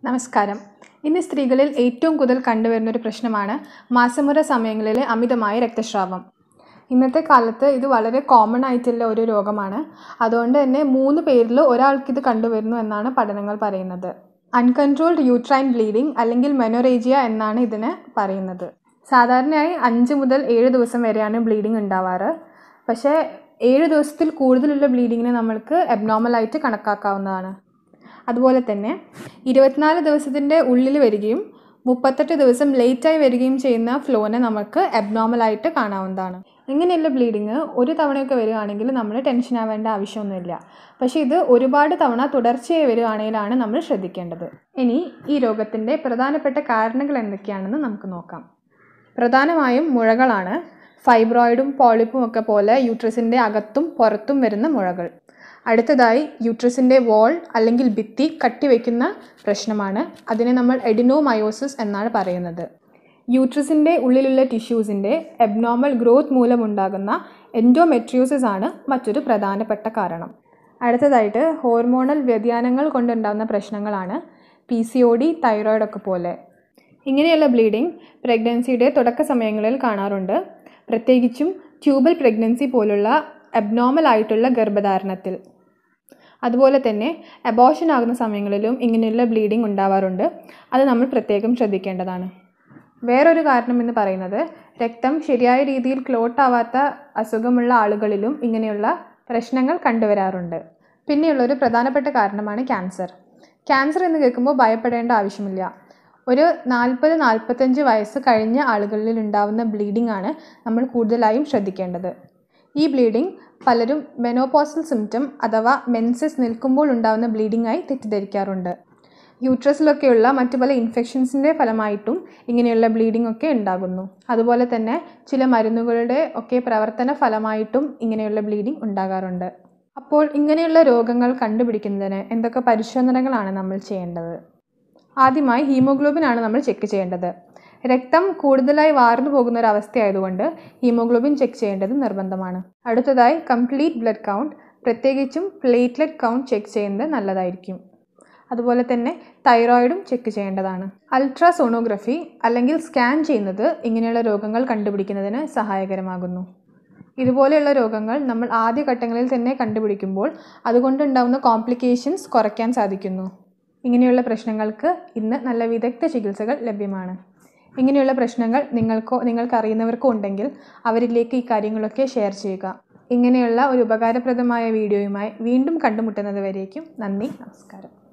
നമസ്കാരം ഇന്ന് സ്ത്രീകളിൽ ഏറ്റവും കൂടുതൽ കണ്ടുവരുന്ന ഒരു പ്രശ്നമാണ് മാസമുറ സമയങ്ങളിലെ അമിതമായ രക്തസ്രാവം ഇന്നത്തെ കാലത്ത് ഇത് വളരെ കോമൺ ആയിട്ടുള്ള ഒരു രോഗമാണ് അതുകൊണ്ട് തന്നെ മൂന്ന് പേരിൽ ഒരാൾക്ക് ഇത് കണ്ടുവരുന്നു എന്നാണ് പഠനങ്ങൾ പറയുന്നത് അൺകൺട്രോൾഡ് യൂട്രൈൻ ബ്ലീഡിംഗ് അല്ലെങ്കിൽ മെനോറേജിയ എന്നാണ് ഇതിന് പറയുന്നത് സാധാരണയായി അഞ്ച് മുതൽ ഏഴ് ദിവസം വരെയാണ് ബ്ലീഡിംഗ് ഉണ്ടാവാറ് പക്ഷേ ഏഴ് ദിവസത്തിൽ കൂടുതലുള്ള ബ്ലീഡിങ്ങിനെ നമ്മൾക്ക് എബ്നോർമലായിട്ട് കണക്കാക്കാവുന്നതാണ് അതുപോലെ തന്നെ ഇരുപത്തിനാല് ദിവസത്തിൻ്റെ ഉള്ളിൽ വരികയും മുപ്പത്തെട്ട് ദിവസം ലേറ്റായി വരികയും ചെയ്യുന്ന ഫ്ലോനെ നമുക്ക് അബ്നോർമലായിട്ട് കാണാവുന്നതാണ് ഇങ്ങനെയുള്ള ബ്ലീഡിങ് ഒരു തവണയൊക്കെ വരികയാണെങ്കിൽ നമ്മൾ ടെൻഷൻ ആവേണ്ട ആവശ്യമൊന്നുമില്ല പക്ഷേ ഇത് ഒരുപാട് തവണ തുടർച്ചയായി വരികയാണെങ്കിലാണ് നമ്മൾ ശ്രദ്ധിക്കേണ്ടത് ഇനി ഈ രോഗത്തിൻ്റെ പ്രധാനപ്പെട്ട കാരണങ്ങൾ എന്തൊക്കെയാണെന്ന് നമുക്ക് നോക്കാം പ്രധാനമായും മുഴകളാണ് ഫൈബ്രോയിഡും പോളിപ്പും ഒക്കെ പോലെ യൂട്രസിൻ്റെ അകത്തും പുറത്തും വരുന്ന മുഴകൾ അടുത്തതായി യൂട്രസിൻ്റെ വോൾ അല്ലെങ്കിൽ ഭിത്തി കട്ടിവെക്കുന്ന പ്രശ്നമാണ് അതിനെ നമ്മൾ എഡിനോമയോസിസ് എന്നാണ് പറയുന്നത് യൂട്രസിൻ്റെ ഉള്ളിലുള്ള ടിഷ്യൂസിൻ്റെ എബ്നോർമൽ ഗ്രോത്ത് മൂലമുണ്ടാകുന്ന എൻഡോമെട്രിയോസിസ് ആണ് മറ്റൊരു പ്രധാനപ്പെട്ട കാരണം അടുത്തതായിട്ട് ഹോർമോണൽ വ്യതിയാനങ്ങൾ കൊണ്ടുണ്ടാകുന്ന പ്രശ്നങ്ങളാണ് P C O D thyroid ഒക്കെ പോലെ ഇങ്ങനെയുള്ള ബ്ലീഡിംഗ് പ്രഗ്നൻസിയുടെ തുടക്ക സമയങ്ങളിൽ കാണാറുണ്ട് പ്രത്യേകിച്ചും ട്യൂബൽ പ്രഗ്നൻസി പോലുള്ള അബ്നോർമൽ ആയിട്ടുള്ള ഗർഭധാരണത്തിൽ അതുപോലെ തന്നെ അബോഷൻ ആകുന്ന സമയങ്ങളിലും ഇങ്ങനെയുള്ള ബ്ലീഡിംഗ് ഉണ്ടാവാറുണ്ട് അത് നമ്മൾ പ്രത്യേകം ശ്രദ്ധിക്കേണ്ടതാണ് വേറൊരു കാരണം എന്ന് പറയുന്നത് രക്തം ശരിയായ രീതിയിൽ ക്ലോട്ട് ആവാത്ത അസുഖമുള്ള ആളുകളിലും ഇങ്ങനെയുള്ള പ്രശ്നങ്ങൾ കണ്ടുവരാറുണ്ട് പിന്നെയുള്ളൊരു പ്രധാനപ്പെട്ട കാരണമാണ് ക്യാൻസർ ക്യാൻസർ എന്ന് കേൾക്കുമ്പോൾ ഭയപ്പെടേണ്ട ആവശ്യമില്ല ഒരു നാൽപ്പത് നാൽപ്പത്തഞ്ച് വയസ്സ് കഴിഞ്ഞ ആളുകളിൽ ഉണ്ടാവുന്ന ബ്ലീഡിംഗ് ആണ് നമ്മൾ കൂടുതലായും ശ്രദ്ധിക്കേണ്ടത് ഈ ബ്ലീഡിംഗ് പലരും മെനോപോസൽ സിംറ്റം അഥവാ മെൻസസ് നിൽക്കുമ്പോൾ ഉണ്ടാകുന്ന ബ്ലീഡിംഗ് ആയി തെറ്റിദ്ധരിക്കാറുണ്ട് യൂട്രസിലൊക്കെയുള്ള മറ്റു പല ഇൻഫെക്ഷൻസിൻ്റെ ഫലമായിട്ടും ഇങ്ങനെയുള്ള ബ്ലീഡിംഗ് ഒക്കെ ഉണ്ടാകുന്നു അതുപോലെ തന്നെ ചില മരുന്നുകളുടെ ഒക്കെ പ്രവർത്തന ഫലമായിട്ടും ഇങ്ങനെയുള്ള ബ്ലീഡിംഗ് ഉണ്ടാകാറുണ്ട് അപ്പോൾ ഇങ്ങനെയുള്ള രോഗങ്ങൾ കണ്ടുപിടിക്കുന്നതിന് എന്തൊക്കെ പരിശോധനകളാണ് നമ്മൾ ചെയ്യേണ്ടത് ആദ്യമായി ഹീമോഗ്ലോബിൻ ആണ് നമ്മൾ ചെക്ക് ചെയ്യേണ്ടത് രക്തം കൂടുതലായി വാർന്നു പോകുന്ന ഒരു അവസ്ഥയായതുകൊണ്ട് ഹീമോഗ്ലോബിൻ ചെക്ക് ചെയ്യേണ്ടത് നിർബന്ധമാണ് അടുത്തതായി കംപ്ലീറ്റ് ബ്ലഡ് കൗണ്ട് പ്രത്യേകിച്ചും പ്ലേറ്റ്ലെറ്റ് കൗണ്ട് ചെക്ക് ചെയ്യുന്നത് നല്ലതായിരിക്കും അതുപോലെ തന്നെ തൈറോയിഡും ചെക്ക് ചെയ്യേണ്ടതാണ് അൾട്രാസോണോഗ്രഫി അല്ലെങ്കിൽ സ്കാൻ ചെയ്യുന്നത് ഇങ്ങനെയുള്ള രോഗങ്ങൾ കണ്ടുപിടിക്കുന്നതിന് സഹായകരമാകുന്നു ഇതുപോലെയുള്ള രോഗങ്ങൾ നമ്മൾ ആദ്യഘട്ടങ്ങളിൽ തന്നെ കണ്ടുപിടിക്കുമ്പോൾ അതുകൊണ്ടുണ്ടാകുന്ന കോംപ്ലിക്കേഷൻസ് കുറയ്ക്കാൻ സാധിക്കുന്നു ഇങ്ങനെയുള്ള പ്രശ്നങ്ങൾക്ക് ഇന്ന് നല്ല വിദഗ്ധ ചികിത്സകൾ ലഭ്യമാണ് ഇങ്ങനെയുള്ള പ്രശ്നങ്ങൾ നിങ്ങൾക്കോ നിങ്ങൾക്ക് അറിയുന്നവർക്കോ ഉണ്ടെങ്കിൽ അവരിലേക്ക് ഈ കാര്യങ്ങളൊക്കെ ഷെയർ ചെയ്യുക ഇങ്ങനെയുള്ള ഒരു ഉപകാരപ്രദമായ വീഡിയോയുമായി വീണ്ടും കണ്ടുമുട്ടുന്നത് വരേക്കും നന്ദി നമസ്കാരം